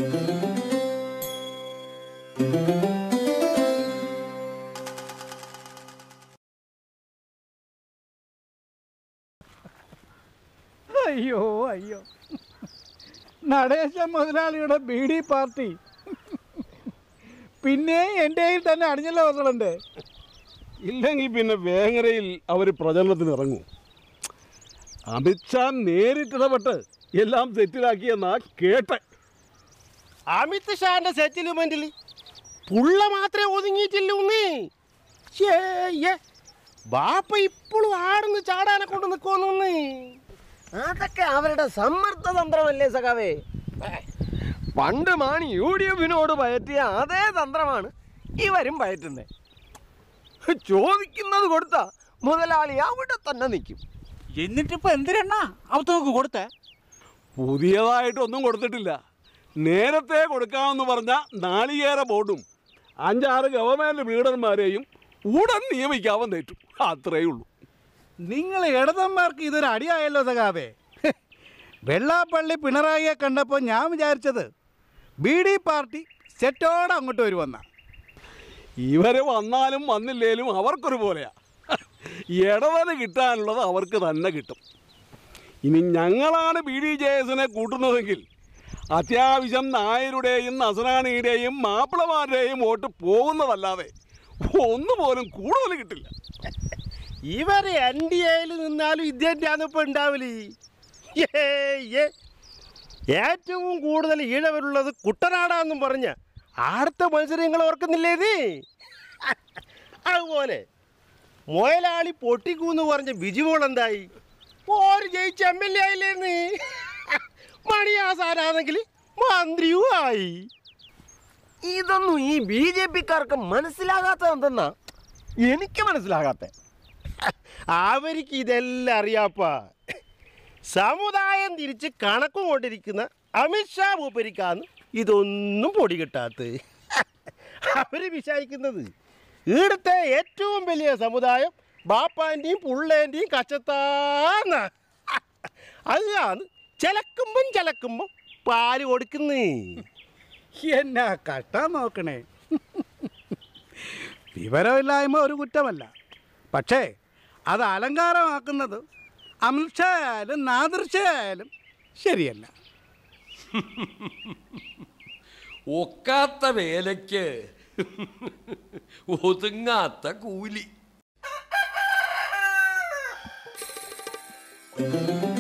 അയ്യോ അയ്യോ നടേശൻ മുതലാളിയുടെ ബി ഡി പാർട്ടി പിന്നെയും എൻ്റെ കയ്യിൽ തന്നെ അടിഞ്ഞല്ലോ വസളന്റെ ഇല്ലെങ്കിൽ പിന്നെ വേങ്ങരയിൽ അവർ പ്രചരണത്തിന് ഇറങ്ങും അമിത്ഷാ നേരിട്ടിടപെട്ട് എല്ലാം സെറ്റിലാക്കിയെന്നാ കേട്ടെ അമിത് ഷാന്റെ സെറ്റിൽമെന്റിൽ പുള്ള മാത്രമേ ഒതുങ്ങിയിട്ടില്ലൂന്നേ ഛേ, ബാപ്പ ഇപ്പോഴും ആടുന്ന് ചാടാനെ കൊണ്ട് നിൽക്കുമെന്നേ അതൊക്കെ അവരുടെ സമ്മർദ്ദ തന്ത്രമല്ലേ സഖാവേ പണ്ട് മാണി യു ഡി എഫിനോട് പയറ്റിയ അതേ തന്ത്രമാണ് ഇവരും പയറ്റുന്നത് ചോദിക്കുന്നത് കൊടുത്ത മുതലാളി അവിടെ തന്നെ നിൽക്കും എന്നിട്ടിപ്പോ എന്തിനാ അവത്ത് നോക്ക് കൊടുത്തേ പുതിയതായിട്ടൊന്നും കൊടുത്തിട്ടില്ല നേരത്തെ കൊടുക്കാമെന്ന് പറഞ്ഞ നാളികേര ബോർഡും അഞ്ചാറ് ഗവൺമെൻറ് ലീഡർമാരെയും ഉടൻ നിയമിക്കാമെന്ന് ഏറ്റു അത്രയേ ഉള്ളൂ നിങ്ങൾ ഇടതന്മാർക്ക് ഇതൊരു അടിയായല്ലോ സഖാവേ വെള്ളാപ്പള്ളി പിണറായിയെ കണ്ടപ്പോൾ ഞാൻ വിചാരിച്ചത് ബി ഡി പാർട്ടി സെറ്റോടെ അങ്ങോട്ട് വരുമെന്ന ഇവര് വന്നാലും വന്നില്ലേലും അവർക്കൊരു പോലെയാ ഇടവന് കിട്ടാനുള്ളത് അവർക്ക് തന്നെ കിട്ടും ഇനി ഞങ്ങളാണ് ബി ഡി ജെ എസിനെ കൂട്ടുന്നതെങ്കിൽ അത്യാവശ്യം നായരുടെയും നസറാണിയുടെയും മാപ്പിളമാരുടെയും വോട്ട് പോകുന്നതല്ലാതെ ഒന്നുപോലും കൂടുതൽ കിട്ടില്ല ഇവര് എൻ ഡി എയിൽ നിന്നാലും ഇദ്ദേഹത്തെയാണ് ഇപ്പൊ ഉണ്ടാവില്ല ഏ, ഏ. ഏറ്റവും കൂടുതൽ ഈഴവരുള്ളത് കുട്ടനാടാന്നും പറഞ്ഞ ആടത്തെ മത്സരങ്ങൾ ഓർക്കുന്നില്ലേ ഇത് അതുപോലെ മുയലാളി പൊട്ടിക്കൂന്ന് പറഞ്ഞ ബിജുമോൾ എന്തായി ഓര് ജയിച്ച എം എൽ എ ആയില്ലേന്ന് മണിയാസാനാണെങ്കിൽ മന്ത്രിയും ആയി ഇതൊന്നും ഈ ബി ജെ പിക്കാർക്ക് മനസ്സിലാകാത്തത് എന്തെന്നാ എനിക്ക് മനസ്സിലാകാത്ത അവർക്ക് ഇതെല്ലാം അറിയാപ്പാ സമുദായം തിരിച്ച് കണക്കും കൊണ്ടിരിക്കുന്ന അമിത്ഷാ മൂപ്പരിക്കാന്ന് ഇതൊന്നും പൊടി കിട്ടാത്ത അവര് വിചാരിക്കുന്നത് ഇവിടുത്തെ ഏറ്റവും വലിയ സമുദായം ബാപ്പാൻ്റെയും പുള്ളേൻ്റെയും കച്ചത്താന്ന അതാണ് ചിലക്കുമ്പം ചിലക്കുമ്പം പാല് കൊടുക്കുന്നേ എന്നാ കഷ്ടം നോക്കണേ വിവരമില്ലായ്മ ഒരു കുറ്റമല്ല പക്ഷേ അത് അലങ്കാരമാക്കുന്നത് അമിത്ഷാ ആയാലും നാദിർഷ ആയാലും ശരിയല്ല ഒക്കാത്ത വേലയ്ക്ക് ഒതുങ്ങാത്ത കൂലി